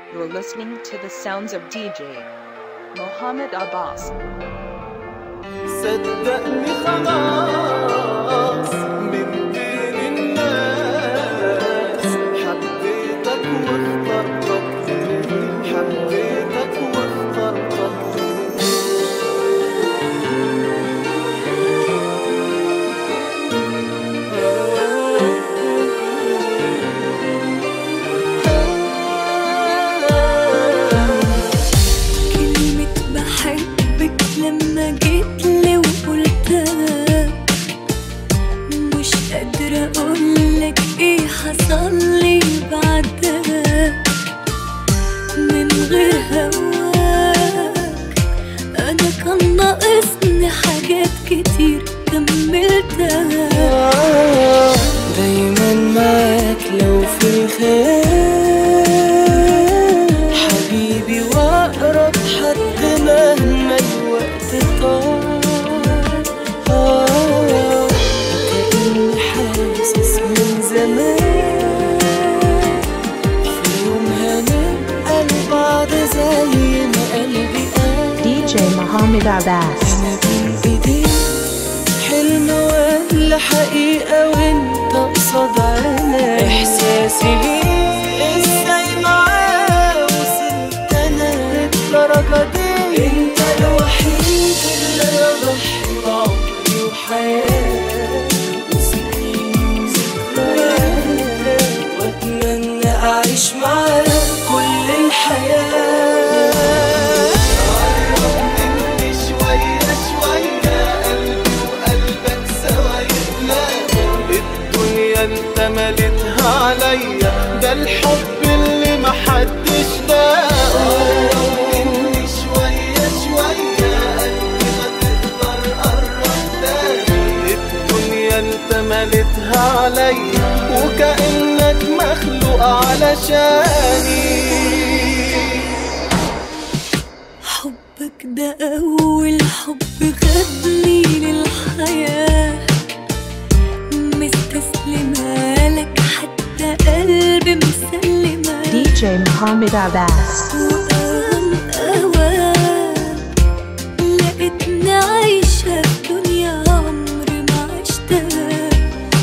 You're listening to the sounds of DJ Mohammed Abbas. صدقني خلاص من بين الناس حبيتك واخترتك حبيتك واخترتك كلمة بحبك لما جيت لي وقلتها مش قادرة أقولك إيه حصل لي بعدها من غير هواك أنا كان ناقصني حاجات كتير كملتها دايما معاك لو في الخير حبيبي واقرب حد مهما الوقت طال آه، وكأني حاسس من زمان في يوم هنبقى لبعض زي ما قلبي قال DJ Mohammed Abbas. أنا بين إيديك حلم ولا حقيقة وانت قصاد عيني إحساسي ليك إزاي معاه وصلت أنا للدرجة دي أنت الوحيد اللي أضحي بعمري وحياتي وسنين وذكريات وأتمنى أعيش معاك كل الحياة مني شوية شوية قلبي وقلبك سوا يتلاقوا الدنيا انت مليتها عليا ده الحب اللي محدش لاقوا مني شوية شوية قلبي ما تقدر قرب تاني الدنيا انت مليتها عليا وكأنك مخلوق علشاني حبك ده أول حب خدني للحياة مستسلمة لك حتى قلبي مسلمة DJ Mohammed Abbas. وأوام أوام لقيتني عايشة في دنيا عمري ما عشتها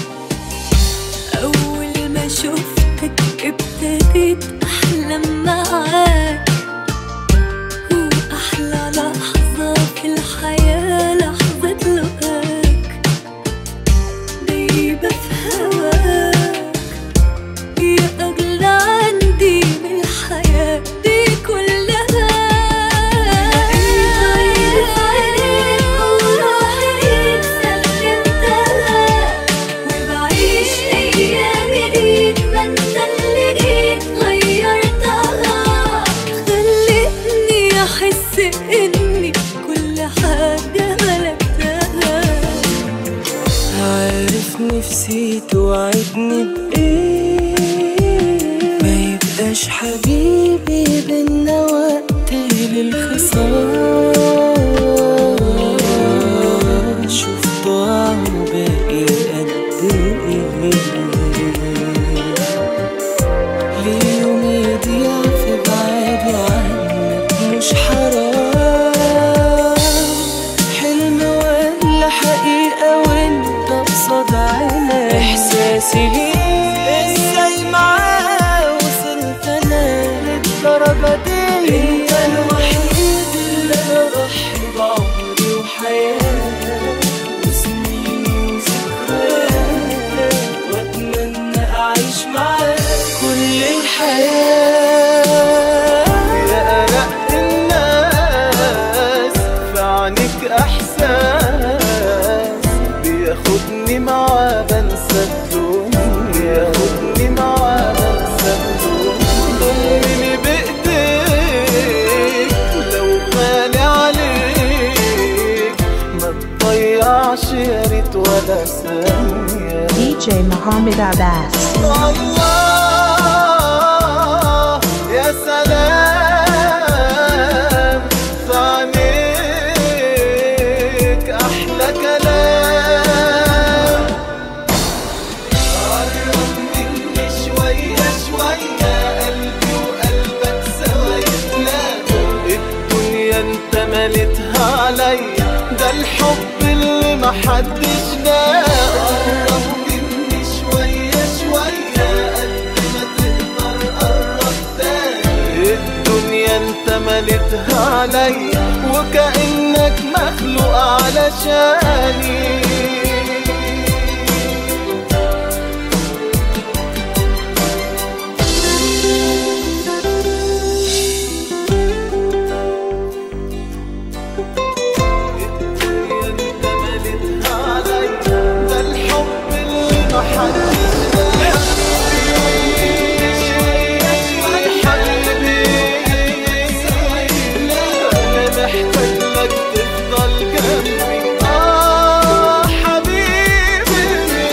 أول ما شفتك ابتديت أحلم معاك وأحلى لحظة في الحياة لحظة لقاك دايبة في هواك يا أغلى عندي من الحياة دي كلها وروحي سلمتها وبعيش أيامي ليك ما انت اللي جيت غيرتها خلتني أحس إني كل حاجة ملكتها عارف نفسي توعدني بإيه ما يبقاش حبيبي بينا وقت للخسارة شوف ضاع وباقي قد إيه ليه يوم يضيع في بعادي عنك مش حرام حلم ولا حقيقة وانت قصاد عيني إحساسي ليك ازاي معاه وصلت أنا للدرجة دي انت الوحيد اللي أضحي بعمري وحياتي وسنين وذكريات وأتمنى أعيش معاك كل الحياة يا أرق الناس في عينيك إحساس بياخدني معاه بنسى الدنيا بياخدني معاه بنسى الدنيا ضمني بإيديك لو غالي عليك ما تضيعش يا ريت ولا ثانية DJ Mohammed Abbas. الله يا سلام في عينيك أحلى كلام قرب مني شوية شوية قلبي وقلبك محدش لاقى قرب مني شوية شوية قد ما تقدر قرب تاني الدنيا انت مليتها عليا وكأنك مخلوق علشاني انت مليتها عليا ده الحب اللي محدش انا محتاج لك تفضل جنبي اه حبيبي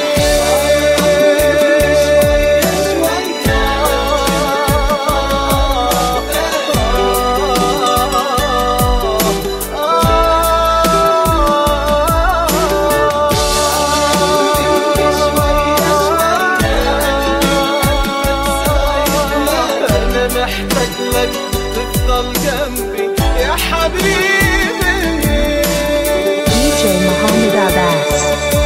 انا محتاج لك تفضل جنبي يا حبيبي DJ Mohammed Abbas.